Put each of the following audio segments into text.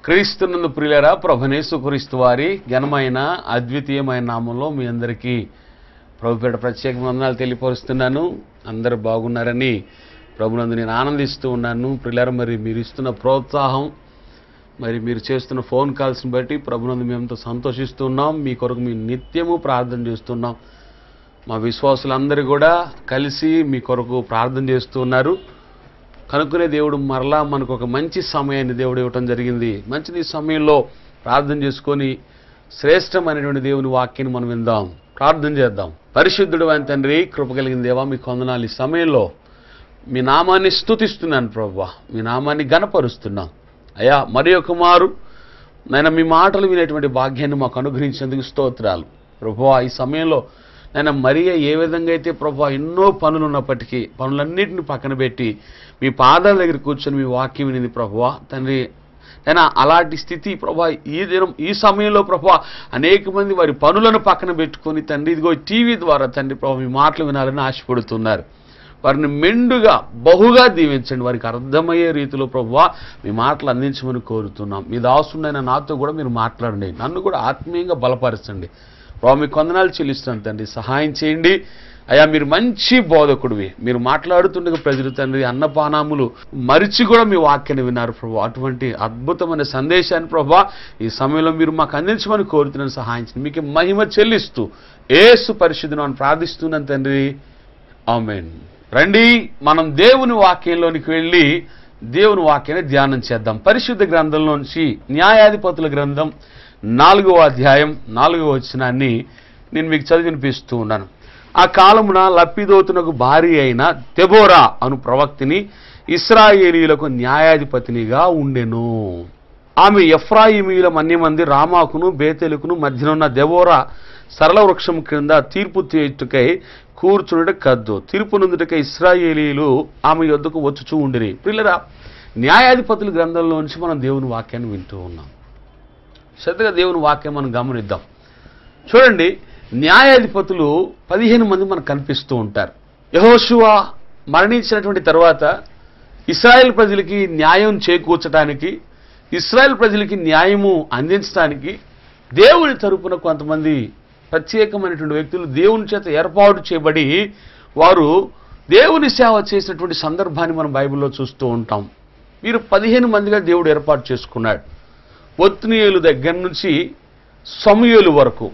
క్రీస్తునందు ప్రియులరా ప్రభునేసు క్రీస్తు వారి ఘనమైన అద్వితీయమైన నామంలో మీ అందరికీ ప్రభుపేట ప్రత్యేక వందనాలు తెలియపరుస్తున్నాను అందరూ బాగున్నారని ప్రభునందు నేను ఆనందిస్తూ ఉన్నాను ప్రియులరా మరి మీరు ఇస్తున్న ప్రోత్సాహం మరి మీరు చేస్తున్న ఫోన్ కాల్స్ని బట్టి ప్రభునందు మేము ఎంతో సంతోషిస్తూ ఉన్నాం మీ కొరకు మీ నిత్యము ప్రార్థన చేస్తున్నాం మా విశ్వాసులందరూ కూడా కలిసి మీ కొరకు ప్రార్థన చేస్తూ ఉన్నారు కనుక్కునే దేవుడు మరలా మనకు ఒక మంచి సమయాన్ని దేవుడు ఇవ్వటం జరిగింది మంచిది ఈ సమయంలో ప్రార్థన చేసుకొని శ్రేష్టమైనటువంటి దేవుని వాక్యాన్ని మనం విందాం ప్రార్థన చేద్దాం పరిశుద్ధుడు అని తండ్రి కృప కలిగిన దేవా మీ కొందనాలు ఈ సమయంలో మీ నామాన్ని స్తుతిస్తున్నాను ప్రభా మీ నామాన్ని గనపరుస్తున్నాం అయ్యా మరి ఒక మారు నేను మీ మాటలు వినేటువంటి భాగ్యాన్ని మాకు అనుగ్రహించేందుకు స్తోత్రాలు ప్రభువా ఈ సమయంలో నేను మరియ ఏ విధంగా అయితే ప్రభా ఎన్నో పనులు ఉన్నప్పటికీ పనులన్నింటిని పక్కన పెట్టి మీ పాదాల దగ్గర కూర్చొని మీ వాక్యం వినింది ప్రభువా తండ్రి నేను అలాంటి స్థితి ప్రభా ఈ దినం ఈ సమయంలో ప్రభా అనేక మంది వారి పనులను పక్కన పెట్టుకొని తండ్రి ఇదిగో టీవీ ద్వారా తండ్రి ప్రభా మీ మాటలు వినాలని ఆశపడుతున్నారు వారిని మెండుగా బహుగా దీవించండి వారికి అర్థమయ్యే రీతిలో ప్రభువా మీ మాటలు అందించమని కోరుతున్నాం మీ దాసుడైన నాతో కూడా మీరు మాట్లాడండి నన్ను కూడా ఆత్మీయంగా బలపరచండి ప్రభావ మీ కొందనాలు చెల్లిస్తున్నాను తండ్రి సహాయం చేయండి అయ్యా మీరు మంచి బోధకుడివి మీరు మాట్లాడుతుండగా ప్రజలు తండ్రి అన్నపానాములు మరిచి కూడా మీ వాక్యాన్ని విన్నారు ప్రభు అటువంటి అద్భుతమైన సందేశాన్ని ప్రభా ఈ సమయంలో మీరు మాకు అందించమని కోరుతున్నాను సహాయం చేయండి మీకు మహిమ చెల్లిస్తూ ఏసు పరిశుద్ధను ప్రార్థిస్తున్నాను తండ్రి ఆమెన్ రండి మనం దేవుని వాక్యంలోనికి వెళ్ళి దేవుని వాక్యాన్ని ధ్యానం చేద్దాం పరిశుద్ధ గ్రంథంలోంచి న్యాయాధిపతుల గ్రంథం నాలుగవ అధ్యాయం నాలుగవ వచనాన్ని నేను మీకు చదివినిపిస్తూ ఉన్నాను ఆ కాలమున లప్పిదోతునకు భార్య అయిన తెబోరా అను ప్రవక్తిని ఇస్రాయేలీలకు న్యాయాధిపతినిగా ఉండెను ఆమె ఎఫ్రాయిమీల మన్యమంది రామాకును బేతెలుకును మధ్యనున్న దెబోరా సరళ వృక్షం క్రింద తీర్పు తీర్చుకై కూర్చునుట కద్దు తీర్పు నుందుటకై ఇస్రాయేలీలు ఆమె యొద్దకు వచ్చుచూ ఉండిరి పిల్లరా న్యాయాధిపతుల గ్రంథంలోంచి మనం దేవుని వాక్యాన్ని వింటూ ఉన్నాం శ్రద్ధగా దేవుని వాక్యం మనం గమనిద్దాం చూడండి న్యాయాధిపతులు పదిహేను మంది మనకు కనిపిస్తూ ఉంటారు యహోశువ మరణించినటువంటి తర్వాత ఇస్రాయేల్ ప్రజలకి న్యాయం చేకూర్చడానికి ఇస్రాయేల్ ప్రజలకి న్యాయము అందించడానికి దేవుని తరపున కొంతమంది ప్రత్యేకమైనటువంటి వ్యక్తులు దేవుని చేత ఏర్పాటు చేయబడి వారు దేవుని సేవ చేసినటువంటి సందర్భాన్ని మనం బైబిల్లో చూస్తూ ఉంటాం వీరు పదిహేను మందిగా దేవుడు ఏర్పాటు చేసుకున్నాడు ఒత్నీయులు దగ్గర నుంచి సమూయేలు వరకు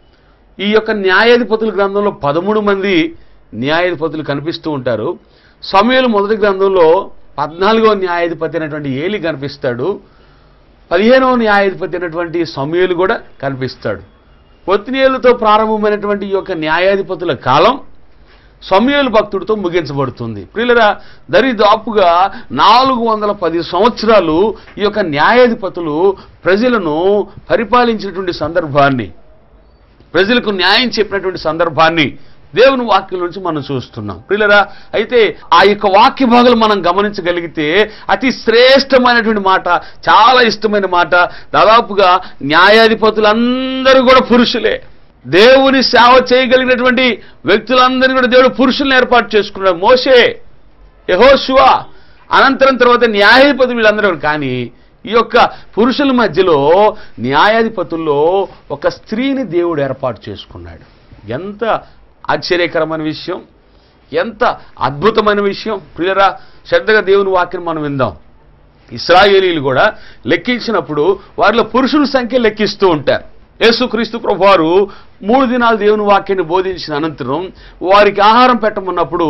ఈ యొక్క న్యాయాధిపతుల గ్రంథంలో పదమూడు మంది న్యాయాధిపతులు కనిపిస్తూ ఉంటారు సమూయేలు మొదటి గ్రంథంలో పద్నాలుగో న్యాయాధిపతి అయినటువంటి ఏలి కనిపిస్తాడు పదిహేనవ న్యాయాధిపతి అయినటువంటి సమూయేలు కూడా కనిపిస్తాడు ఒత్నీయులతో ప్రారంభమైనటువంటి ఈ యొక్క న్యాయాధిపతుల కాలం సమయలు భక్తుడితో ముగించబడుతుంది ప్రియులరా దరిదాపుగా నాలుగు వందల పది సంవత్సరాలు ఈ యొక్క న్యాయాధిపతులు ప్రజలను పరిపాలించినటువంటి సందర్భాన్ని ప్రజలకు న్యాయం చెప్పినటువంటి సందర్భాన్ని దేవుని వాక్యం నుంచి మనం చూస్తున్నాం ప్రియులరా అయితే ఆ యొక్క వాక్య భాగాలు మనం గమనించగలిగితే అతి శ్రేష్టమైనటువంటి మాట చాలా ఇష్టమైన మాట దాదాపుగా న్యాయాధిపతులందరూ కూడా పురుషులే దేవుని సేవ చేయగలిగినటువంటి వ్యక్తులందరినీ కూడా దేవుడు పురుషుల్ని ఏర్పాటు చేసుకున్నాడు మోషే యహోశువ అనంతరం తర్వాత న్యాయాధిపతులు వీళ్ళందరూ కానీ ఈ యొక్క పురుషుల మధ్యలో న్యాయాధిపతుల్లో ఒక స్త్రీని దేవుడు ఏర్పాటు చేసుకున్నాడు ఎంత ఆశ్చర్యకరమైన విషయం ఎంత అద్భుతమైన విషయం ప్రియరా శ్రద్ధగా దేవుని వాక్యం మనం విందాం ఇస్రాయేలీలు కూడా లెక్కించినప్పుడు వారిలో పురుషుల సంఖ్య లెక్కిస్తూ ఉంటారు యేసుక్రీస్తు ప్రభు వారు మూడు దినాలు దేవుని వాక్యాన్ని బోధించిన అనంతరం వారికి ఆహారం పెట్టమన్నప్పుడు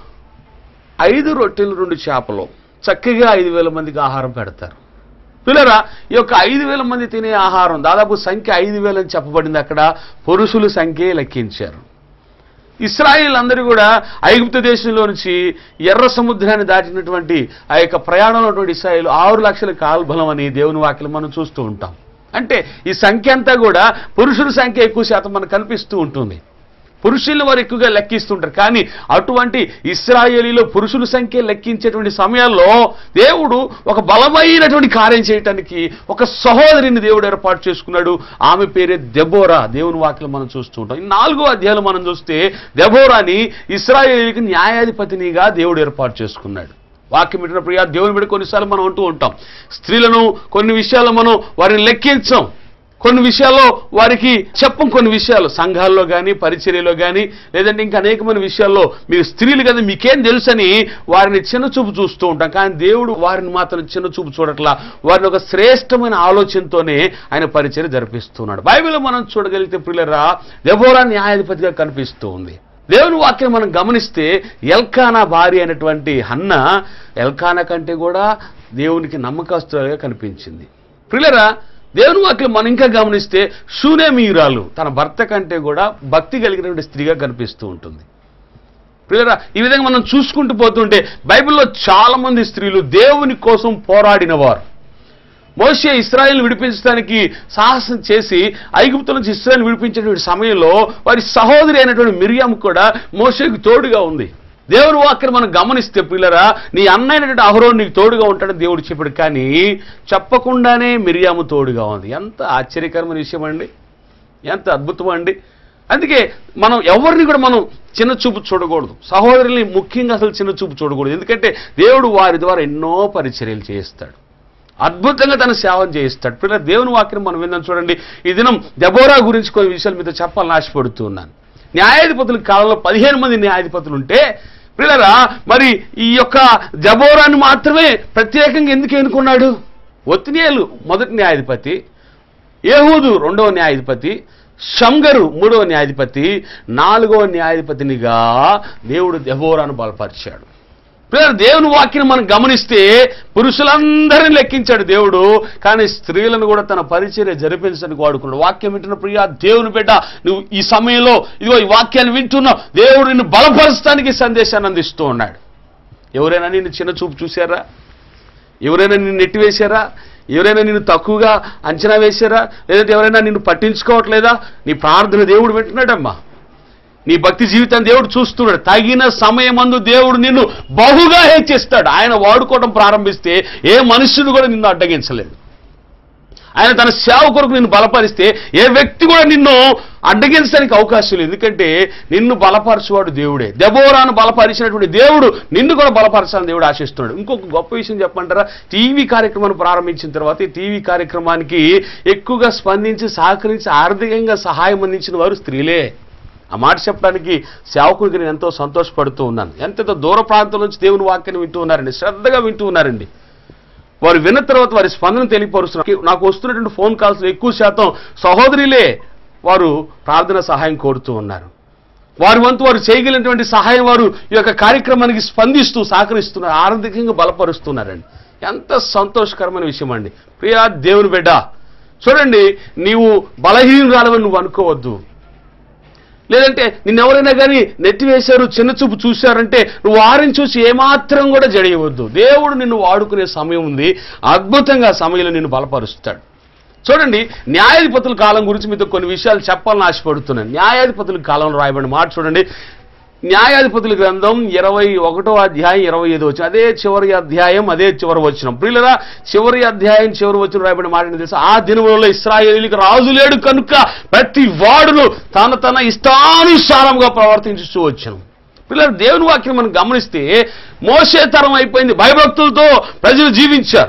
ఐదు రొట్టెలు రెండు చేపలు చక్కగా ఐదు వేల మందికి ఆహారం పెడతారు పిల్లరా ఈ యొక్క ఐదు వేల మంది తినే ఆహారం దాదాపు సంఖ్య ఐదు వేలని చెప్పబడింది అక్కడ పురుషుల సంఖ్యే లెక్కించారు ఇస్రాయిల్ అందరూ కూడా ఐగుప్తు దేశంలో నుంచి ఎర్ర సముద్రాన్ని దాటినటువంటి ఆ యొక్క ప్రయాణంలో ఉన్నటువంటి ఇస్రాయిల్ ఆరు లక్షల కాల్బలం అని దేవుని వాక్యం మనం చూస్తూ ఉంటాం అంటే ఈ సంఖ్య అంతా కూడా పురుషుల సంఖ్య ఎక్కువ శాతం మనకు కనిపిస్తూ ఉంటుంది పురుషుల్ని వారు ఎక్కువగా లెక్కిస్తుంటారు కానీ అటువంటి ఇస్రాయేలీలో పురుషుల సంఖ్య లెక్కించేటువంటి సమయాల్లో దేవుడు ఒక బలమైనటువంటి కార్యం చేయటానికి ఒక సహోదరిని దేవుడు ఏర్పాటు చేసుకున్నాడు ఆమె పేరే దెబోరా దేవుని వాక్యం మనం చూస్తూ ఉంటాం ఈ నాలుగో అధ్యాయులు మనం చూస్తే దెబోరాని ఇస్రాయేలీకి న్యాయాధిపతినిగా దేవుడు ఏర్పాటు చేసుకున్నాడు వాక్యం పెట్టిన ప్రియా దేవుని బిడ్డ కొన్నిసార్లు మనం అంటూ ఉంటాం స్త్రీలను కొన్ని విషయాల్లో మనం వారిని లెక్కించాం కొన్ని విషయాల్లో వారికి చెప్పం కొన్ని విషయాలు సంఘాల్లో కానీ పరిచర్యలో కానీ లేదంటే ఇంకా అనేకమైన విషయాల్లో మీరు స్త్రీలు కదా మీకేం తెలుసని వారిని చిన్న చూపు చూస్తూ ఉంటాం కానీ దేవుడు వారిని మాత్రం చిన్న చూపు చూడట్లా వారిని ఒక శ్రేష్టమైన ఆలోచనతోనే ఆయన పరిచర్య జరిపిస్తున్నాడు బైబిల్లో మనం చూడగలిగితే ప్రియులరా దెబోరా న్యాయాధిపతిగా కనిపిస్తూ ఉంది దేవుని వాక్యం మనం గమనిస్తే ఎల్కానా భార్య అయినటువంటి హన్న ఎల్కానా కంటే కూడా దేవునికి నమ్మకస్తులుగా కనిపించింది ప్రియులరా దేవుని వాక్యం మనం ఇంకా గమనిస్తే శూనేమీయురాలు తన భర్త కంటే కూడా భక్తి కలిగినటువంటి స్త్రీగా కనిపిస్తూ ఉంటుంది ప్రియులరా ఈ విధంగా మనం చూసుకుంటూ పోతుంటే బైబిల్లో చాలా మంది స్త్రీలు దేవుని కోసం పోరాడిన వారు మోషే ఇస్రాయేల్ విడిపించడానికి సాహసం చేసి ఐగుప్తు నుంచి ఇస్రాయేల్ విడిపించేటువంటి సమయంలో వారి సహోదరి అయినటువంటి మిరియం కూడా మోషేకు తోడుగా ఉంది దేవుని వాక్యం మనం గమనిస్తే పిల్లరా నీ అన్నైనటువంటి అహరోన్ నీకు తోడుగా ఉంటాడని దేవుడు చెప్పాడు కానీ చెప్పకుండానే మిరియాము తోడుగా ఉంది ఎంత ఆశ్చర్యకరమైన విషయం అండి ఎంత అద్భుతం అండి అందుకే మనం ఎవరిని కూడా మనం చిన్న చూపు చూడకూడదు సహోదరుల్ని ముఖ్యంగా అసలు చిన్న చూపు చూడకూడదు ఎందుకంటే దేవుడు వారి ద్వారా ఎన్నో పరిచర్యలు చేస్తాడు అద్భుతంగా తన సేవం చేయిస్తాడు పిల్లల దేవుని వాక్యం మనం విందాం చూడండి ఈ దినం దెబోరా గురించి కొన్ని విషయాలు మీతో చెప్పాలని ఆశపడుతూ ఉన్నాను న్యాయాధిపతుల కాలంలో పదిహేను మంది న్యాయాధిపతులు ఉంటే పిల్లరా మరి ఈ యొక్క దెబోరాని మాత్రమే ప్రత్యేకంగా ఎందుకు ఎన్నుకున్నాడు ఒత్తినేలు మొదటి న్యాయాధిపతి ఏహూదు రెండవ న్యాయాధిపతి షంగరు మూడవ న్యాయాధిపతి నాలుగవ న్యాయాధిపతినిగా దేవుడు దెబోరాను బలపరిచాడు పిల్లలు దేవుని వాక్యం మనం గమనిస్తే పురుషులందరినీ లెక్కించాడు దేవుడు కానీ స్త్రీలను కూడా తన పరిచర్య జరిపించడానికి వాడుకున్నాడు వాక్యం వింటున్న ప్రియా దేవుని బిడ్డ నువ్వు ఈ సమయంలో ఇదిగో ఈ వాక్యాన్ని వింటున్నావు దేవుడు నిన్ను బలపరచడానికి ఈ సందేశాన్ని అందిస్తూ ఉన్నాడు ఎవరైనా నిన్ను చిన్న చూపు చూశారా ఎవరైనా నిన్ను నెట్టివేశారా ఎవరైనా నిన్ను తక్కువగా అంచనా వేశారా లేదంటే ఎవరైనా నిన్ను పట్టించుకోవట్లేదా నీ ప్రార్థన దేవుడు వింటున్నాడమ్మా నీ భక్తి జీవితాన్ని దేవుడు చూస్తున్నాడు తగిన సమయమందు దేవుడు నిన్ను బహుగా హెచ్చిస్తాడు ఆయన వాడుకోవడం ప్రారంభిస్తే ఏ మనుష్యుడు కూడా నిన్ను అడ్డగించలేడు ఆయన తన సేవ కొరకు నిన్ను బలపరిస్తే ఏ వ్యక్తి కూడా నిన్ను అడ్డగించడానికి అవకాశం లేదు ఎందుకంటే నిన్ను బలపరచువాడు దేవుడే దెబోరాను బలపరిచినటువంటి దేవుడు నిన్ను కూడా బలపరచాలని దేవుడు ఆశిస్తున్నాడు ఇంకొక గొప్ప విషయం చెప్పంటారా టీవీ కార్యక్రమాన్ని ప్రారంభించిన తర్వాత ఈ టీవీ కార్యక్రమానికి ఎక్కువగా స్పందించి సహకరించి ఆర్థికంగా సహాయం అందించిన వారు స్త్రీలే ఆ మాట చెప్పడానికి సేవకుడికి నేను ఎంతో సంతోషపడుతూ ఉన్నాను ఎంతెంత దూర ప్రాంతం నుంచి దేవుని వాక్యాన్ని వింటూ ఉన్నారండి శ్రద్ధగా వింటూ ఉన్నారండి వారు విన్న తర్వాత వారి స్పందన తెలియపరుస్తున్నారు నాకు వస్తున్నటువంటి ఫోన్ కాల్స్ ఎక్కువ శాతం సహోదరులే వారు ప్రార్థన సహాయం కోరుతూ ఉన్నారు వారి వంతు వారు చేయగలిగినటువంటి సహాయం వారు ఈ యొక్క కార్యక్రమానికి స్పందిస్తూ సహకరిస్తున్నారు ఆర్థికంగా బలపరుస్తున్నారండి ఎంత సంతోషకరమైన విషయం అండి ప్రియా దేవుని బిడ్డ చూడండి నీవు బలహీనురాలవని నువ్వు అనుకోవద్దు లేదంటే నిన్నెవరైనా కానీ నెట్టివేశారు చిన్న చూపు చూశారంటే నువ్వు వారిని చూసి ఏమాత్రం కూడా జడియవద్దు దేవుడు నిన్ను వాడుకునే సమయం ఉంది అద్భుతంగా ఆ సమయంలో నిన్ను బలపరుస్తాడు చూడండి న్యాయాధిపతుల కాలం గురించి మీతో కొన్ని విషయాలు చెప్పాలని ఆశపడుతున్నాను న్యాయాధిపతుల కాలంలో రాయబడిన మాట చూడండి న్యాయాధిపతుల గ్రంథం ఇరవై ఒకటో అధ్యాయం ఇరవై ఐదు వచ్చిన అదే చివరి అధ్యాయం అదే చివరి వచ్చిన ప్రియులరా చివరి అధ్యాయం చివరి వచ్చిన రాయబడిన మాట ఏంటో తెలుసా ఆ దినములలో ఇస్రాయేలీలకు రాజు లేడు కనుక ప్రతి వాడును తన తన ఇష్టానుసారంగా ప్రవర్తించుతూ వచ్చాను పిల్లలు దేవుని వాక్యం మనం గమనిస్తే మోసే తరం అయిపోయింది భయభక్తులతో ప్రజలు జీవించారు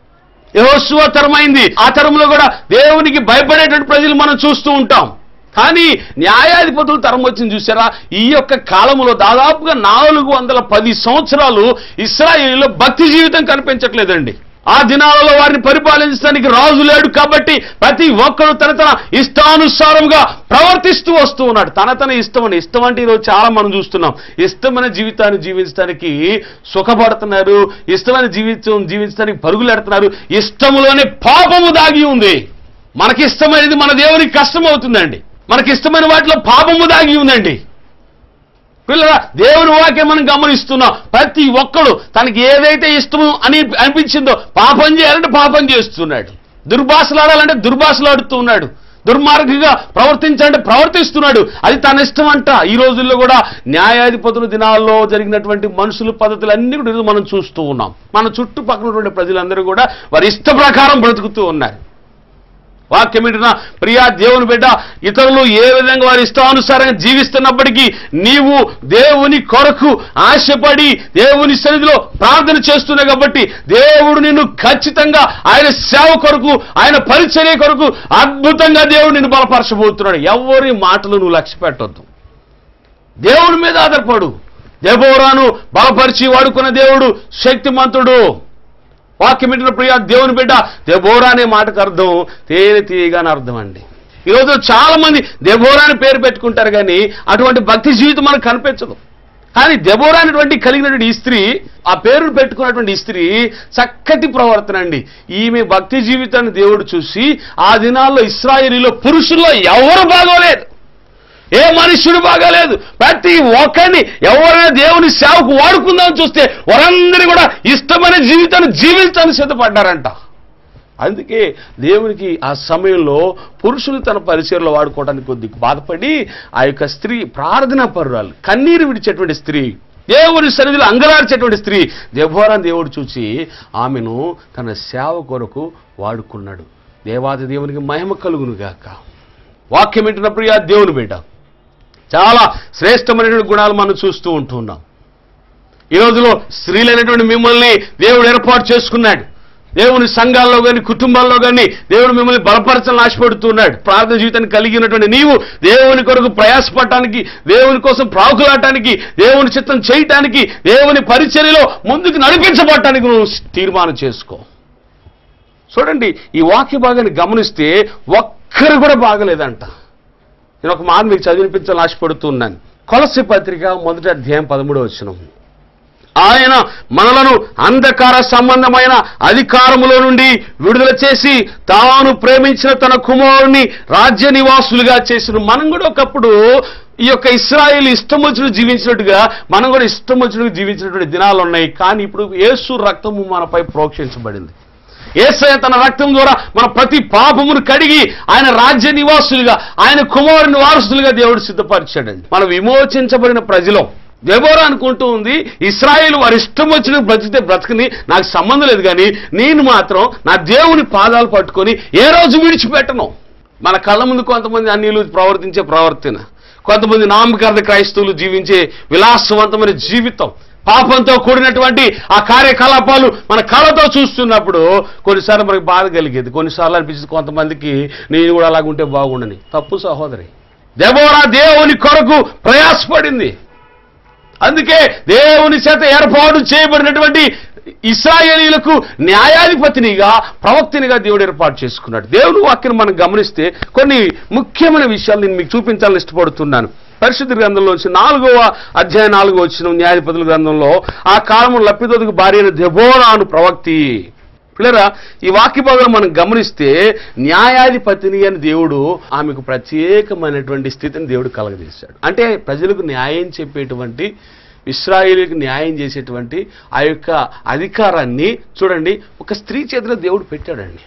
యహోశువ తరమైంది ఆ తరంలో కూడా దేవునికి భయపడేటువంటి ప్రజలు మనం చూస్తూ ఉంటాం కానీ న్యాయాధిపతులు తరం వచ్చింది చూసారా ఈ యొక్క కాలంలో దాదాపుగా నాలుగు వందల పది సంవత్సరాలు ఇస్రాయేలీలో భక్తి జీవితం కనిపించట్లేదండి ఆ దినాలలో వారిని పరిపాలించడానికి రాజు లేడు కాబట్టి ప్రతి ఒక్కరు తన తన ఇష్టానుసారంగా ప్రవర్తిస్తూ వస్తూ ఉన్నాడు తన తన ఇష్టం అని ఇష్టం అంటే ఈరోజు చాలా మనం చూస్తున్నాం ఇష్టమైన జీవితాన్ని జీవించడానికి సుఖపడుతున్నారు ఇష్టమైన జీవితం జీవించడానికి పరుగులెడుతున్నారు ఇష్టములోనే పాపము దాగి ఉంది మనకి ఇష్టమైనది మన దేవునికి కష్టం అవుతుందండి మనకి ఇష్టమైన వాటిలో పాపము దాగి ఉందండి పిల్లల దేవుని వాక్యం మనం గమనిస్తున్నాం ప్రతి ఒక్కడు తనకి ఏదైతే ఇష్టమో అని అనిపించిందో పాపం చేయాలంటే పాపం చేస్తున్నాడు దుర్భాషలాడాలంటే దుర్భాషలాడుతూ ఉన్నాడు దుర్మార్గంగా ప్రవర్తించాలంటే ప్రవర్తిస్తున్నాడు అది తన ఇష్టం అంట ఈ రోజుల్లో కూడా న్యాయాధిపతుల దినాల్లో జరిగినటువంటి మనుషుల పద్ధతులు అన్ని కూడా ఈరోజు మనం చూస్తూ ఉన్నాం మన చుట్టుపక్కల ఉన్నటువంటి ప్రజలందరూ కూడా వారి ఇష్ట ప్రకారం బ్రతుకుతూ ఉన్నారు వాక్యం వింటున్న ప్రియా దేవుని బిడ్డ ఇతరులు ఏ విధంగా వారి ఇష్టానుసారంగా జీవిస్తున్నప్పటికీ నీవు దేవుని కొరకు ఆశపడి దేవుని సన్నిధిలో ప్రార్థన చేస్తున్నావు కాబట్టి దేవుడు నిన్ను ఖచ్చితంగా ఆయన సేవ కొరకు ఆయన పరిచర్య కొరకు అద్భుతంగా దేవుడు నిన్ను బలపరచబోతున్నాడు ఎవరి మాటలు నువ్వు లక్ష్య పెట్టొద్దు దేవుడి మీద ఆధారపడు దేవోరాను బలపరిచి వాడుకున్న దేవుడు శక్తిమంతుడు వాక్యం వింటున్న ప్రియ దేవుని బిడ్డ దెబోరా అనే మాటకు అర్థం తేనె తీయగా అని అర్థం అండి ఈరోజు చాలా మంది దెబోరా అని పేరు పెట్టుకుంటారు కానీ అటువంటి భక్తి జీవితం మనకు కనిపించదు కానీ దెబోరా అనేటువంటి కలిగినటువంటి ఈ స్త్రీ ఆ పేరును పెట్టుకున్నటువంటి ఈ స్త్రీ చక్కటి ప్రవర్తన అండి ఈమె భక్తి జీవితాన్ని దేవుడు చూసి ఆ దినాల్లో ఇస్రాయేలీలో పురుషుల్లో ఎవరు బాగోలేదు ఏ మనుష్యుడు బాగాలేదు ప్రతి ఒక్కరిని ఎవరైనా దేవుని సేవకు వాడుకుందామని చూస్తే వారందరూ కూడా ఇష్టమైన జీవితాన్ని జీవించాలని సిద్ధపడ్డారంట అందుకే దేవునికి ఆ సమయంలో పురుషులు తన పరిచయలో వాడుకోవడానికి కొద్ది బాధపడి ఆ యొక్క స్త్రీ ప్రార్థనా పరురాలు కన్నీరు విడిచేటువంటి స్త్రీ దేవుని సన్నిధిలో అంగలార్చేటువంటి స్త్రీ దెబోరాని దేవుడు చూసి ఆమెను తన సేవ కొరకు వాడుకున్నాడు దేవాది దేవునికి మహిమ కలుగును గాక వాక్యం వింటున్న ప్రియ దేవుని బిడ్డ చాలా శ్రేష్టమైనటువంటి గుణాలు మనం చూస్తూ ఉంటున్నాం ఈ రోజులో స్త్రీలైనటువంటి మిమ్మల్ని దేవుడు ఏర్పాటు చేసుకున్నాడు దేవుని సంఘాల్లో కానీ కుటుంబాల్లో కానీ దేవుడు మిమ్మల్ని బలపరచాలని ఆశపడుతున్నాడు ప్రార్థన జీవితాన్ని కలిగినటువంటి నీవు దేవుని కొరకు ప్రయాసపడటానికి దేవుని కోసం ప్రాకులాడటానికి దేవుని చిత్తం చేయటానికి దేవుని పరిచర్యలో ముందుకు నడిపించబడటానికి నువ్వు తీర్మానం చేసుకో చూడండి ఈ వాక్య భాగాన్ని గమనిస్తే ఒక్కరు కూడా బాగలేదంట నేను ఒక మాట మీకు చదివినిపించాలని ఆశపడుతున్నాను కొలసి పత్రిక మొదటి అధ్యాయం పదమూడవ వచ్చిన ఆయన మనలను అంధకార సంబంధమైన అధికారములో నుండి విడుదల చేసి తాను ప్రేమించిన తన కుమారుని రాజ్య నివాసులుగా చేసిన మనం కూడా ఒకప్పుడు ఈ యొక్క ఇస్రాయేల్ ఇష్టం వచ్చినట్టు జీవించినట్టుగా మనం కూడా ఇష్టం వచ్చినట్టు జీవించినటువంటి దినాలు ఉన్నాయి కానీ ఇప్పుడు యేసు రక్తము మనపై ప్రోక్షించబడింది ఏసయ తన రక్తం ద్వారా మన ప్రతి పాపమును కడిగి ఆయన రాజ్య నివాసులుగా ఆయన కుమారుని వారసులుగా దేవుడు సిద్ధపరిచాడండి మనం విమోచించబడిన ప్రజలం దేవోరా అనుకుంటూ ఉంది ఇస్రాయేల్ వారి ఇష్టం వచ్చిన బ్రతికితే బ్రతకని నాకు సంబంధం లేదు కానీ నేను మాత్రం నా దేవుని పాదాలు పట్టుకొని ఏ రోజు విడిచిపెట్టను మన కళ్ళ ముందు కొంతమంది అన్యులు ప్రవర్తించే ప్రవర్తన కొంతమంది నామకార్థ క్రైస్తవులు జీవించే విలాసవంతమైన జీవితం పాపంతో కూడినటువంటి ఆ కార్యకలాపాలు మన కళ్ళతో చూస్తున్నప్పుడు కొన్నిసార్లు మనకి బాధ కలిగేది కొన్నిసార్లు అనిపించింది కొంతమందికి నేను కూడా అలాగుంటే బాగుండని తప్పు సహోదరి దేవోరా దేవుని కొరకు ప్రయాసపడింది అందుకే దేవుని చేత ఏర్పాటు చేయబడినటువంటి ఇస్రాయేలీలకు న్యాయాధిపతినిగా ప్రవక్తినిగా దేవుడు ఏర్పాటు చేసుకున్నాడు దేవుని వాక్యం మనం గమనిస్తే కొన్ని ముఖ్యమైన విషయాలు నేను మీకు చూపించాలని ఇష్టపడుతున్నాను పరిశుద్ధ గ్రంథంలోంచి నాలుగవ అధ్యాయం నాలుగో వచ్చిన న్యాయాధిపతుల గ్రంథంలో ఆ కాలంలో లప్పిదోదుకు భార్య అయిన దెబోరాను ప్రవక్తి పిల్లరా ఈ వాక్య భాగంలో మనం గమనిస్తే న్యాయాధిపతిని అని దేవుడు ఆమెకు ప్రత్యేకమైనటువంటి స్థితిని దేవుడు కలగజేశాడు అంటే ప్రజలకు న్యాయం చెప్పేటువంటి ఇస్రాయేలీకి న్యాయం చేసేటువంటి ఆ యొక్క అధికారాన్ని చూడండి ఒక స్త్రీ చేతిలో దేవుడు పెట్టాడండి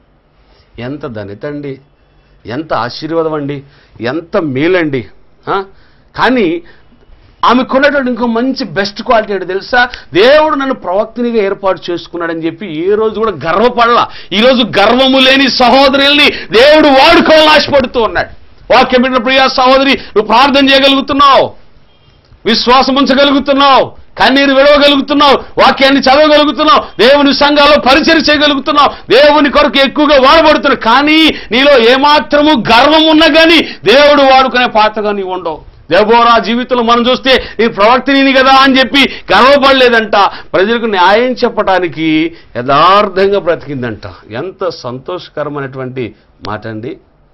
ఎంత ధనితండి ఎంత ఆశీర్వాదం అండి ఎంత మేలండి ఆ? కానీ ఆమెకున్నటువంటి ఇంకో మంచి బెస్ట్ క్వాలిటీ ఏంటో తెలుసా దేవుడు నన్ను ప్రవక్తినిగా ఏర్పాటు చేసుకున్నాడని చెప్పి ఏ రోజు కూడా గర్వపడలా ఈ రోజు గర్వము లేని సహోదరుల్ని దేవుడు వాడుకోవాలని ఆశపడుతూ ఉన్నాడు వాక్యం పెట్టిన ప్రియా సహోదరి నువ్వు ప్రార్థన చేయగలుగుతున్నావు విశ్వాసం ఉంచగలుగుతున్నావు కన్నీరు విడవగలుగుతున్నావు వాక్యాన్ని చదవగలుగుతున్నావు దేవుని సంఘాల్లో పరిచయం చేయగలుగుతున్నావు దేవుని కొరకు ఎక్కువగా వాడబడుతున్నావు కానీ నీలో ఏమాత్రము గర్వం ఉన్నా కానీ దేవుడు వాడుకునే పాత్రగా నీవు ఉండవు దేవోరా జీవితంలో మనం చూస్తే నేను ప్రవక్తిని కదా అని చెప్పి గర్వపడలేదంట ప్రజలకు న్యాయం చెప్పడానికి యథార్థంగా బ్రతికిందంట ఎంత సంతోషకరమైనటువంటి మాట అండి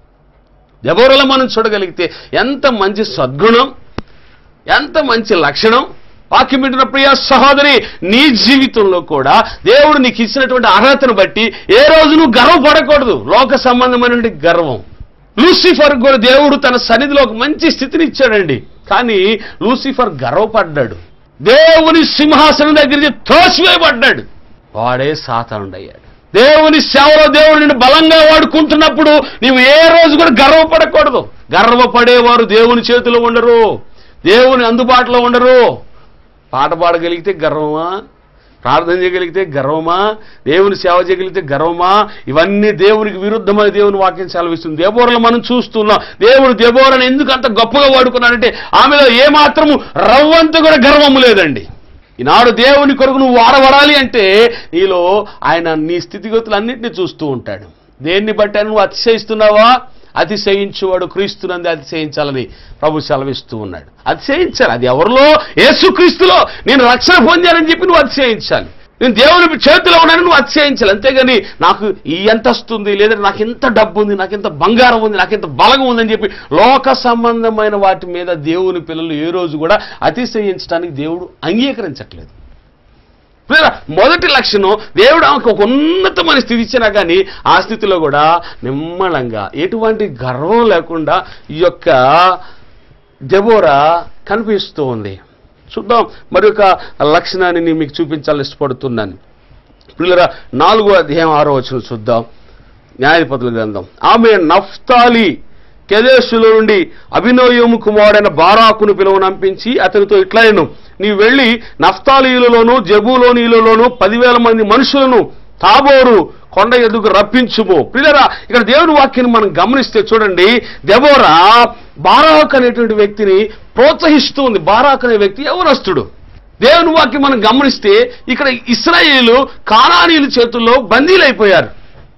దెబోరలో మనం చూడగలిగితే ఎంత మంచి సద్గుణం ఎంత మంచి లక్షణం వాక్యం వింటున్న ప్రియ సహోదరి నీ జీవితంలో కూడా దేవుడు నీకు ఇచ్చినటువంటి అర్హతను బట్టి ఏ రోజు నువ్వు గర్వపడకూడదు లోక సంబంధమైనటువంటి గర్వం లూసిఫర్ కూడా దేవుడు తన సన్నిధిలో ఒక మంచి స్థితిని ఇచ్చాడండి కానీ లూసిఫర్ గర్వపడ్డాడు దేవుని సింహాసనం దగ్గర నుంచి త్రోసివేయబడ్డాడు వాడే సాతానుడయ్యాడు దేవుని సేవలో దేవుడు నిన్ను బలంగా వాడుకుంటున్నప్పుడు నీవు ఏ రోజు కూడా గర్వపడకూడదు గర్వపడేవారు దేవుని చేతిలో ఉండరు దేవుని అందుబాటులో ఉండరు పాట పాడగలిగితే గర్వమా ప్రార్థన చేయగలిగితే గర్వమా దేవుని సేవ చేయగలిగితే గర్వమా ఇవన్నీ దేవునికి విరుద్ధమైన దేవుని వాక్యం సెలవిస్తుంది దేబోరలు మనం చూస్తున్నాం దేవుడు దేబోరని ఎందుకు అంత గొప్పగా వాడుకున్నాడంటే ఆమెలో ఏమాత్రము రవ్వంత కూడా గర్వము లేదండి ఈనాడు దేవుని కొరకు నువ్వు వాడబడాలి అంటే నీలో ఆయన నీ స్థితిగతులన్నింటినీ చూస్తూ ఉంటాడు దేన్ని బట్టి నువ్వు అతిశయిస్తున్నావా అతిశయించువాడు క్రీస్తునంది అతిశయించాలని ప్రభు సెలవిస్తూ ఉన్నాడు అతిశయించాలి అది ఎవరిలో యేసుక్రీస్తులో నేను రక్షణ పొందానని చెప్పి నువ్వు అతిశయించాలి నేను దేవుని చేతిలో ఉన్నాను నువ్వు అతిశయించాలి అంతేగాని నాకు ఈ ఎంత వస్తుంది లేదంటే నాకు ఎంత డబ్బు ఉంది నాకు ఎంత బంగారం ఉంది నాకు ఎంత బలం ఉందని చెప్పి లోక సంబంధమైన వాటి మీద దేవుని పిల్లలు ఏ రోజు కూడా అతిశయించడానికి దేవుడు అంగీకరించట్లేదు ప్రియులారా, మొదటి లక్షణం దేవుడు ఆమెకు ఒక ఉన్నతమైన స్థితి ఇచ్చినా కానీ ఆ స్థితిలో కూడా నిమ్మళంగా ఎటువంటి గర్వం లేకుండా ఈ యొక్క దెబోరా కనిపిస్తూ ఉంది చూద్దాం మరి ఒక లక్షణాన్ని నేను మీకు చూపించాలని ఇష్టపడుతున్నాను పిల్లరా నాలుగో అధ్యాయం ఆరో వచ్చిన చూద్దాం న్యాయపతుల గ్రంథం ఆమె నఫ్తాలి కెదేశుల నుండి అభినయము కుమారుడైన బారాకును పిలువనంపించి అతనితో ఇట్లయను నీవు వెళ్ళి నఫ్తాలీలలోను జబూలోనీలలోను పదివేల మంది మనుషులను తాబోరు కొండ ఎదుగు రప్పించుము ప్రియులరా ఇక్కడ దేవుని వాక్యాన్ని మనం గమనిస్తే చూడండి దెబోరా బారాక్ అనేటువంటి వ్యక్తిని ప్రోత్సహిస్తూ ఉంది బారాక్ అనే వ్యక్తి యవనస్తుడు దేవుని వాక్యం మనం గమనిస్తే ఇక్కడ ఇస్రాయేలు కానానీయుల చేతుల్లో బందీలైపోయారు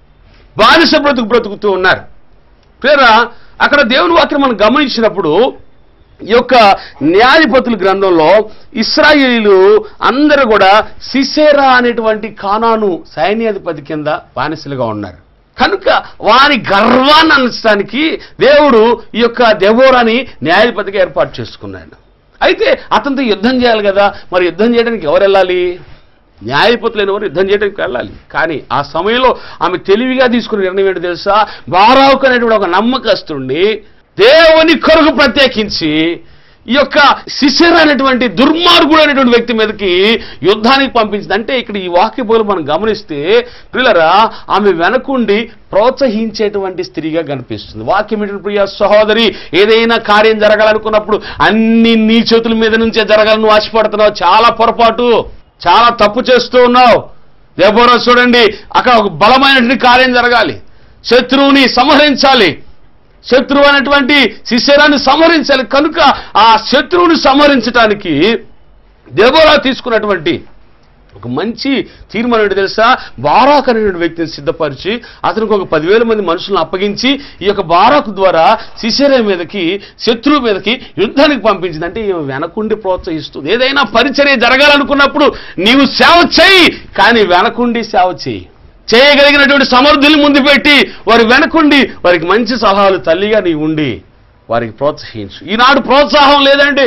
బానిస బ్రతుకు బ్రతుకుతూ ఉన్నారు పేరా అక్కడ దేవుని వాక్యం మనం గమనించినప్పుడు ఈ యొక్క న్యాయపతుల గ్రంథంలో ఇస్రాయేలీలు అందరూ కూడా సిసేరా అనేటువంటి కానాను సైన్యాధిపతి కింద బానిసలుగా ఉన్నారు కనుక వారి గర్వాన్ని అందించడానికి దేవుడు ఈ యొక్క దెబోరాని న్యాయాధిపతిగా ఏర్పాటు చేసుకున్నాడు అయితే అతనితో యుద్ధం చేయాలి కదా మరి యుద్ధం చేయడానికి ఎవరు వెళ్ళాలి న్యాయపతులైన వారు యుద్ధం చేయడానికి వెళ్ళాలి కానీ ఆ సమయంలో ఆమె తెలివిగా తీసుకున్న నిర్ణయం ఏంటో తెలుసా బారావుకు అనేటువంటి ఒక నమ్మకస్తుండి దేవుని కొరకు ప్రత్యేకించి ఈ యొక్క శిశిర అనేటువంటి దుర్మార్గుడు అనేటువంటి వ్యక్తి మీదకి యుద్ధానికి పంపించింది అంటే ఇక్కడ ఈ వాక్య బోలు మనం గమనిస్తే పిల్లరా ఆమె వెనకుండి ప్రోత్సహించేటువంటి స్త్రీగా కనిపిస్తుంది వాక్యం ఏంటంటే ప్రియ సహోదరి ఏదైనా కార్యం జరగాలనుకున్నప్పుడు అన్ని నీ చేతుల మీద నుంచే జరగాలని నువ్వు ఆశపడుతున్నావు చాలా పొరపాటు చాలా తప్పు చేస్తూ ఉన్నావు దేవోరా చూడండి అక్కడ ఒక బలమైనటువంటి కార్యం జరగాలి శత్రువుని సంహరించాలి శత్రువు అనేటువంటి శిశిరాన్ని సంహరించాలి కనుక ఆ శత్రువుని సంహరించడానికి దేవోరా తీసుకున్నటువంటి ఒక మంచి తీర్మానం ఏంటి తెలుసా బారాక్ అనేటువంటి వ్యక్తిని సిద్ధపరిచి అతనికి ఒక పదివేల మంది మనుషులను అప్పగించి ఈ యొక్క బారాకు ద్వారా శిశిర మీదకి శత్రువు మీదకి యుద్ధానికి పంపించింది అంటే ఈమె వెనకుండి ప్రోత్సహిస్తుంది ఏదైనా పరిచర్య జరగాలనుకున్నప్పుడు నీవు సేవ చేయి కానీ వెనకుండి సేవ చేయి చేయగలిగినటువంటి సమర్థుల్ని ముందు పెట్టి వారి వెనకుండి వారికి మంచి సలహాలు తల్లిగా నీవు ఉండి వారికి ప్రోత్సహించు ఈనాడు ప్రోత్సాహం లేదండి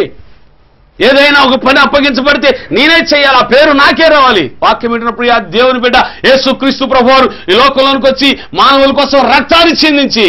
ఏదైనా ఒక పని అప్పగించబడితే నేనే చేయాలి ఆ పేరు నాకే రావాలి వాక్యం ఏంటన్నప్పుడు ఆ దేవుని బిడ్డ యేసు క్రీస్తు ప్రభువారు ఈ లోకంలోనికి వచ్చి మానవుల కోసం రక్తాన్ని చిందించి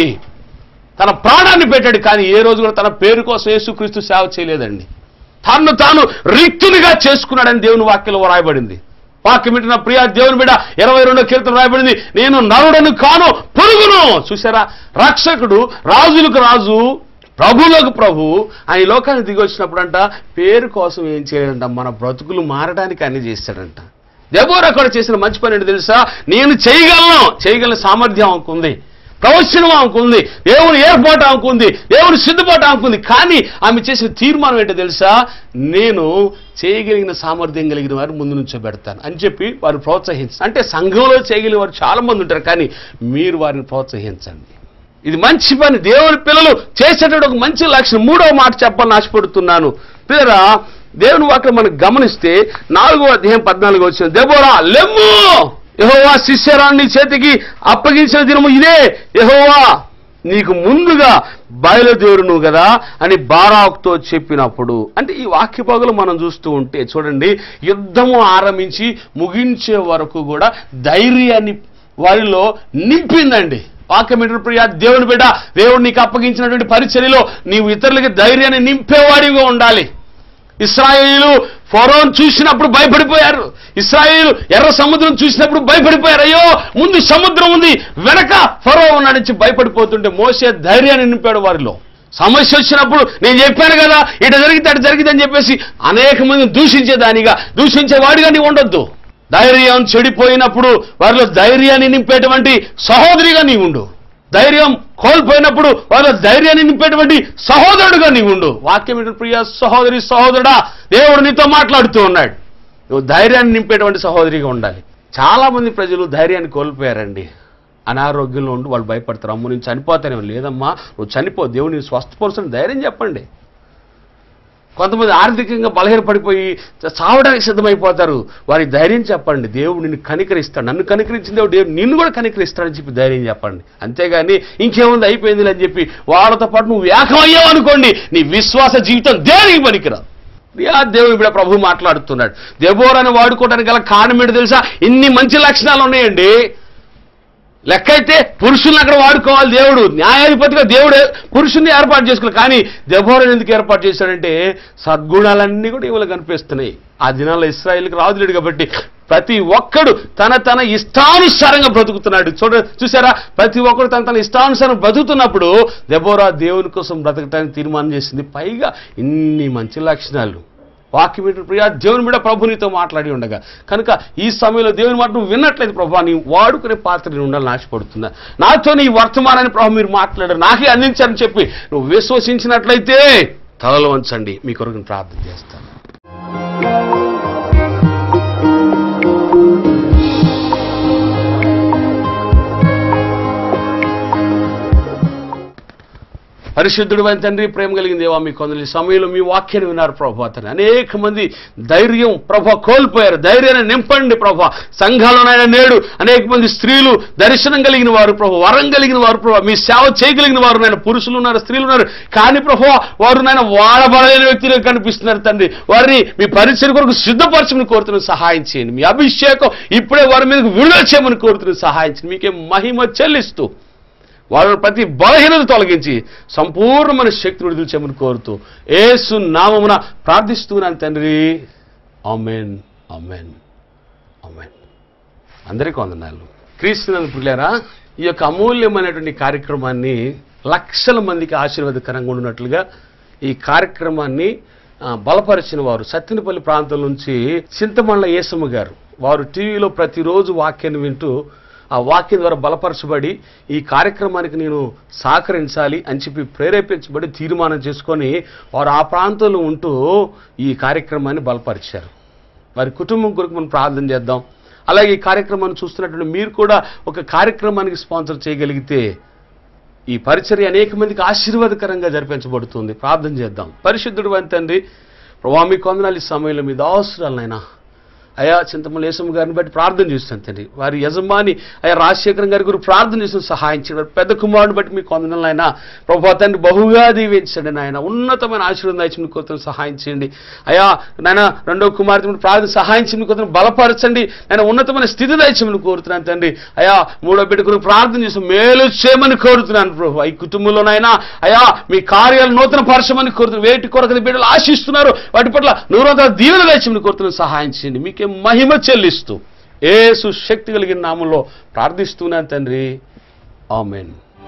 తన ప్రాణాన్ని పెట్టాడు కానీ ఏ రోజు కూడా తన పేరు కోసం యేసుక్రీస్తు సేవ చేయలేదండి తన్ను తాను రిక్తునిగా చేసుకున్నాడని దేవుని వాక్యంలో రాయబడింది వాక్యం వింటున్న ప్రియ దేవుని బిడ్డ ఇరవై రెండో కీర్తన రాయబడింది నేను నరుడను కాను పొరుగును చూసారా రక్షకుడు రాజులకు రాజు ప్రభువులకు ప్రభు ఆయన ఈ లోకానికి దిగి వచ్చినప్పుడంట పేరు కోసం ఏం చేయలేదంట మన బ్రతుకులు మారడానికి అన్ని చేస్తాడంట దెబోరా కూడా చేసిన మంచి పని ఏంటో తెలుసా నేను చేయగలను చేయగల సామర్థ్యం ఆమెకుంది ప్రవచనం ఆమెకుంది దేవుని ఏర్పాటు ఆమెకుంది దేవుని సిద్ధపాటు ఆమెకుంది కానీ ఆమె చేసిన తీర్మానం ఏంటో తెలుసా నేను చేయగలిగిన సామర్థ్యం కలిగిన వారు ముందు నుంచో పెడతాను అని చెప్పి వారు ప్రోత్సహించారు అంటే సంఘంలో చేయగలిగిన వారు చాలా మంది ఉంటారు కానీ మీరు వారిని ప్రోత్సహించండి ఇది మంచి పని దేవుని పిల్లలు చేసేటప్పుడు ఒక మంచి లక్షణం మూడవ మాట చెప్పాలని ఆశపడుతున్నాను పిల్లరా దేవుని వాక్యం మనం గమనిస్తే నాలుగో అధ్యాయం పద్నాలుగో వచ్చిన దెబోరా లెమ్ము యహోవా శిష్యరాన్ని చేతికి అప్పగించిన దినము ఇదే యహోవా నీకు ముందుగా బయలుదేరును కదా అని బారాకుతో చెప్పినప్పుడు అంటే ఈ వాక్య పగులు మనం చూస్తూ ఉంటే చూడండి యుద్ధము ఆరంభించి ముగించే వరకు కూడా ధైర్యాన్ని వారిలో నింపిందండి వాక్యం ఏంటంటే ప్రియా దేవుని బిడ్డ దేవుడు నీకు అప్పగించినటువంటి పరిచర్యలో నీవు ఇతరులకి ధైర్యాన్ని నింపేవాడిగా ఉండాలి ఇస్రాయేలు ఫరోన్ చూసినప్పుడు భయపడిపోయారు ఇస్రాయేలు ఎర్ర సముద్రం చూసినప్పుడు భయపడిపోయారు అయ్యో ముందు సముద్రం ఉంది వెనక ఫరో నడిచి భయపడిపోతుంటే మోసే ధైర్యాన్ని నింపాడు వారిలో సమస్య వచ్చినప్పుడు నేను చెప్పాను కదా ఇట జరిగితే అటు జరిగింది అని చెప్పేసి అనేక మందిని దూషించేదానిగా దూషించేవాడిగా నీవు ఉండొద్దు ధైర్యం చెడిపోయినప్పుడు వారిలో ధైర్యాన్ని నింపేటువంటి సహోదరిగా నీవు ఉండు ధైర్యం కోల్పోయినప్పుడు వాళ్ళ ధైర్యాన్ని నింపేటువంటి సహోదరుడుగా నీవు ఉండు వాక్యం ఏంటంటే, ప్రియ సహోదరి సహోదరుడా దేవుడు నీతో మాట్లాడుతూ ఉన్నాడు నువ్వు ధైర్యాన్ని నింపేటువంటి సహోదరిగా ఉండాలి చాలా మంది ప్రజలు ధైర్యాన్ని కోల్పోయారండి అనారోగ్యంలో ఉండి వాళ్ళు భయపడతారు అమ్మ నేను చనిపోతానే లేదమ్మా నువ్వు చనిపో దేవుడు నేను స్వస్థపరుచుని ధైర్యం చెప్పండి కొంతమంది ఆర్థికంగా బలహీనపడిపోయి చావడానికి సిద్ధమైపోతారు వారికి ధైర్యం చెప్పండి దేవుడు నిన్ను కనికరిస్తాడు నన్ను కనికరించిన దేవుడు దేవుడు నిన్ను కూడా కనికరిస్తాడని చెప్పి ధైర్యం చెప్పండి అంతేగాని ఇంకేముంది అయిపోయింది అని చెప్పి వాళ్ళతో పాటు నువ్వు ఏకమయ్యావు అనుకోండి నీ విశ్వాస జీవితం దేనికి పనికిరాదు యా దేవుడు ఇప్పుడు ప్రభు మాట్లాడుతున్నాడు దెబోరాని వాడుకోవడానికి గల కారణం ఏంటి తెలుసా ఇన్ని మంచి లక్షణాలు ఉన్నాయండి లెక్క అయితే పురుషుల్ని అక్కడ వాడుకోవాలి దేవుడు న్యాయాధిపతిగా దేవుడు పురుషుల్ని ఏర్పాటు చేసుకోవాలి కానీ దెబోరని ఎందుకు ఏర్పాటు చేశాడంటే సద్గుణాలన్నీ కూడా ఇవాళ కనిపిస్తున్నాయి ఆ దినాల్లో ఇస్రాయిల్కి రాజులేడు కాబట్టి ప్రతి ఒక్కడు తన తన ఇష్టానుసారంగా బ్రతుకుతున్నాడు చూడ చూసారా ప్రతి ఒక్కడు తన తన ఇష్టానుసారం బ్రతుకుతున్నప్పుడు దెబోరా దేవుని కోసం బ్రతకటానికి తీర్మానం చేసింది పైగా ఇన్ని మంచి లక్షణాలు వాక్యం ఏంటంటే ప్రియా దేవుని మీద ప్రభు నీతో మాట్లాడి ఉండగా కనుక ఈ సమయంలో దేవుని మాట నువ్వు విన్నట్లయితే ప్రభు నీ వాడుకునే పాత్ర నేను ఉండాలని ఆశపడుతున్నా నాతో నీ వర్తమానాన్ని ప్రభు మీరు మాట్లాడారు నాకే అందించారని చెప్పి నువ్వు విశ్వసించినట్లయితే తలలు వంచండి మీ కొరకు నేను ప్రార్థన చేస్తాను పరిశుద్ధుడు అయిన తండ్రి ప్రేమ కలిగిన దేవా మీ కొందరు ఈ సమయంలో మీ వాక్యాన్ని విన్నారు ప్రభా తండ్రి అనేక మంది ధైర్యం ప్రభా కోల్పోయారు ధైర్యాన్ని నింపండి ప్రభా సంఘాల్లోనైనా నేడు అనేక మంది స్త్రీలు దర్శనం కలిగిన వారు ప్రభు వరం కలిగిన వారు ప్రభా మీ సేవ చేయగలిగిన వారు నాయన పురుషులు ఉన్నారు స్త్రీలు ఉన్నారు కానీ ప్రభు వారు నాయన వాడబడలేని వ్యక్తులుగా కనిపిస్తున్నారు తండ్రి వారిని మీ పరిచయం కొరకు సిద్ధపరచమని కోరుతున్న సహాయం చేయండి మీ అభిషేకం ఇప్పుడే వారి మీదకు విడుదల చేయమని కోరుతున్న సహాయం చేయండి మీకే మహిమ చెల్లిస్తూ వాళ్ళ ప్రతి బలహీనత తొలగించి సంపూర్ణమైన శక్తిని విడుదల చేయమని కోరుతూ ఏసు నామమున ప్రార్థిస్తున్నాను తండ్రి ఆమెన్ ఆమెన్ ఆమెన్ అందరికీ వందనాలు క్రీస్తునందు పుల్లారా ఈ యొక్క అమూల్యమైనటువంటి కార్యక్రమాన్ని లక్షల మందికి ఆశీర్వాదకరంగా ఉన్నట్లుగా ఈ కార్యక్రమాన్ని ఆ, బలపరిచిన వారు సత్తినపల్లి ప్రాంతం నుంచి చింతమల్ల ఏసమ్మ గారు వారు టీవీలో ప్రతిరోజు వాక్యాన్ని వింటూ ఆ వాక్యం ద్వారా బలపరచబడి ఈ కార్యక్రమానికి నేను సహకరించాలి అని చెప్పి ప్రేరేపించబడి తీర్మానం చేసుకొని వారు ఆ ప్రాంతంలో ఉంటూ ఈ కార్యక్రమాన్ని బలపరిచారు వారి కుటుంబం కొరకు మనం ప్రార్థన చేద్దాం అలాగే ఈ కార్యక్రమాన్ని చూస్తున్నటువంటి మీరు కూడా ఒక కార్యక్రమానికి స్పాన్సర్ చేయగలిగితే ఈ పరిచర్య అనేక మందికి ఆశీర్వాదకరంగా జరిపించబడుతుంది ప్రార్థన చేద్దాం పరిశుద్ధుడు అని తండ్రి ప్రభా మీ కొందనాలు ఈ సమయంలో మీ దాసురాలనైనా అయా చింతమల్లి యేసమ్మ గారిని బట్టి ప్రార్థన చేస్తాను తండ్రి వారి యజమాని అయా రాజశేఖరం గారి గురించి ప్రార్థన చేసిన సహాయం చేయండి వారి పెద్ద కుమారుని బట్టి మీ కొందనాలు ఆయన ప్రభా తండ్రి బహుగా దీవించండి నాయన ఉన్నతమైన ఆశీర్వాదం దాచి కొత్త సహాయం చేయండి అయా నాయన రెండో కుమార్తె మీద ప్రార్థన సహాయం చేయమని కొత్త బలపరచండి నేను ఉన్నతమైన స్థితి దయచేయమని కోరుతున్నాను తండ్రి అయా మూడో బిడ్డ గురించి ప్రార్థన చేసి మేలు చేయమని కోరుతున్నాను ప్రభు ఈ కుటుంబంలోనైనా అయా మీ కార్యాలు నూతన పరచమని కోరుతున్నాను వేటి కొరకు బిడ్డలు ఆశిస్తున్నారు వాటి పట్ల నూరంతా దీవెన దయచేయమని కోరుతున్నాను సహాయం చేయండి మీకే మహిమ చెల్లిస్తూ ఏసు శక్తి కలిగిన నామంలో ప్రార్థిస్తున్నాను తండ్రి ఆమెన్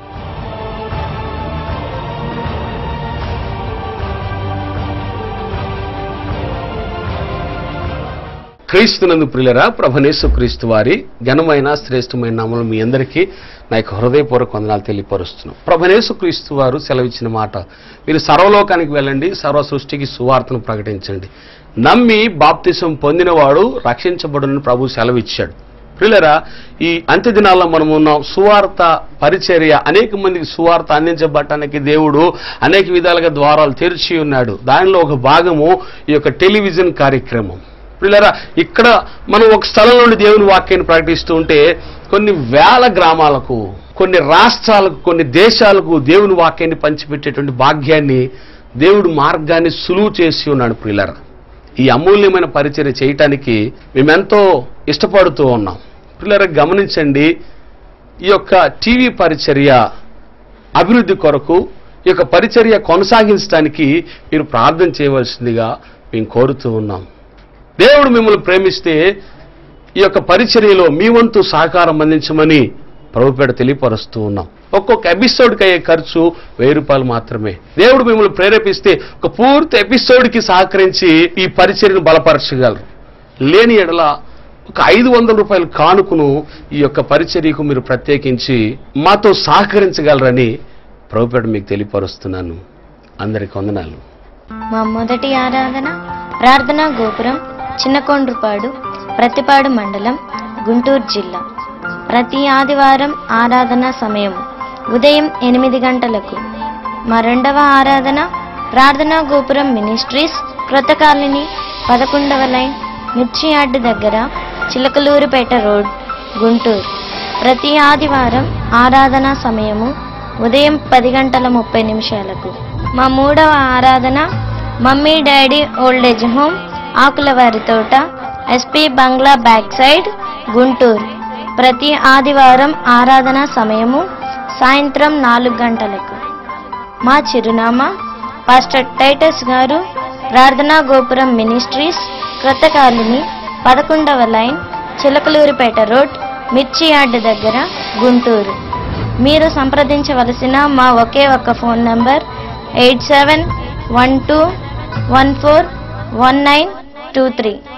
క్రీస్తునందు ప్రియులరా ప్రభనేసు క్రీస్తు వారి ఘనమైన శ్రేష్టమైన నామలు మీ అందరికీ నా యొక్క హృదయపూర్వక వందనాలు తెలియపరుస్తున్నాం ప్రభనేసు క్రీస్తు వారు సెలవిచ్చిన మాట మీరు సర్వలోకానికి వెళ్ళండి సర్వ సృష్టికి సువార్తను ప్రకటించండి నమ్మి బాప్తిసం పొందినవాడు రక్షించబడునని ప్రభు సెలవిచ్చాడు ప్రియులరా ఈ అంత్య దినాల్లో మనం ఉన్నాం సువార్త పరిచర్య అనేక మందికి సువార్త అందించబడటానికి దేవుడు అనేక విధాలుగా ద్వారాలు తెరిచి ఉన్నాడు దానిలో ఒక భాగము ఈ యొక్క టెలివిజన్ కార్యక్రమం పిల్లరా ఇక్కడ మనం ఒక స్థలం నుండి దేవుని వాక్యాన్ని ప్రకటిస్తూ ఉంటే కొన్ని వేల గ్రామాలకు కొన్ని రాష్ట్రాలకు కొన్ని దేశాలకు దేవుని వాక్యాన్ని పంచిపెట్టేటువంటి భాగ్యాన్ని దేవుడు మార్గాన్ని సులువు చేసి ఉన్నాడు ప్రిల్లరా ఈ అమూల్యమైన పరిచర్య చేయటానికి మేమెంతో ఇష్టపడుతూ ఉన్నాం పిల్లరా గమనించండి ఈ యొక్క టీవీ పరిచర్య అభివృద్ధి కొరకు ఈ యొక్క పరిచర్య కొనసాగించడానికి మీరు ప్రార్థన చేయవలసిందిగా మేము కోరుతూ ఉన్నాం దేవుడు మిమ్మల్ని ప్రేమిస్తే ఈ యొక్క పరిచర్యలో మీ వంతు సహకారం అందించమని ప్రభుపేట తెలియపరుస్తూ ఉన్నాం ఒక్కొక్క ఎపిసోడ్కి అయ్యే ఖర్చు వెయ్యి రూపాయలు మాత్రమే దేవుడు మిమ్మల్ని ప్రేరేపిస్తే ఒక పూర్తి ఎపిసోడ్కి సహకరించి ఈ పరిచర్యను బలపరచగలరు లేని ఎడల ఒక ఐదు వందల రూపాయల కానుకను ఈ యొక్క పరిచర్యకు మీరు ప్రత్యేకించి మాతో సహకరించగలరని ప్రభుపేట మీకు తెలియపరుస్తున్నాను అందరికి వందనాలు మా మొదటి ఆరాధన ప్రార్థనా గోపురం చిన్నకొండ్రుపాడు ప్రతిపాడు మండలం గుంటూరు జిల్లా ప్రతి ఆదివారం ఆరాధన సమయం ఉదయం ఎనిమిది గంటలకు మా రెండవ ఆరాధన ప్రార్థనా గోపురం మినిస్ట్రీస్ క్రొత్త కాలనీ పదకొండవ లైన్ మిర్చి యార్డ్ దగ్గర చిలకలూరుపేట రోడ్ గుంటూరు ప్రతి ఆదివారం ఆరాధన సమయము ఉదయం పది గంటల ముప్పై నిమిషాలకు మా మూడవ Aradhana mummy daddy old age home ఆకులవారి తోట SP bungalow back side Guntur ప్రతి ఆదివారం ఆరాధన సమయము సాయంత్రం నాలుగు గంటలకు మా చిరునామా పాస్టర్ టైటస్ గారు ప్రార్థనా గోపురం మినిస్ట్రీస్ క్రొత్త కాలనీ పదకొండవ line Chilakaluripet road Mirchi yard దగ్గర గుంటూరు మీరు సంప్రదించవలసిన మా ఒకే ఒక్క phone number eight seven one two one four one nine two three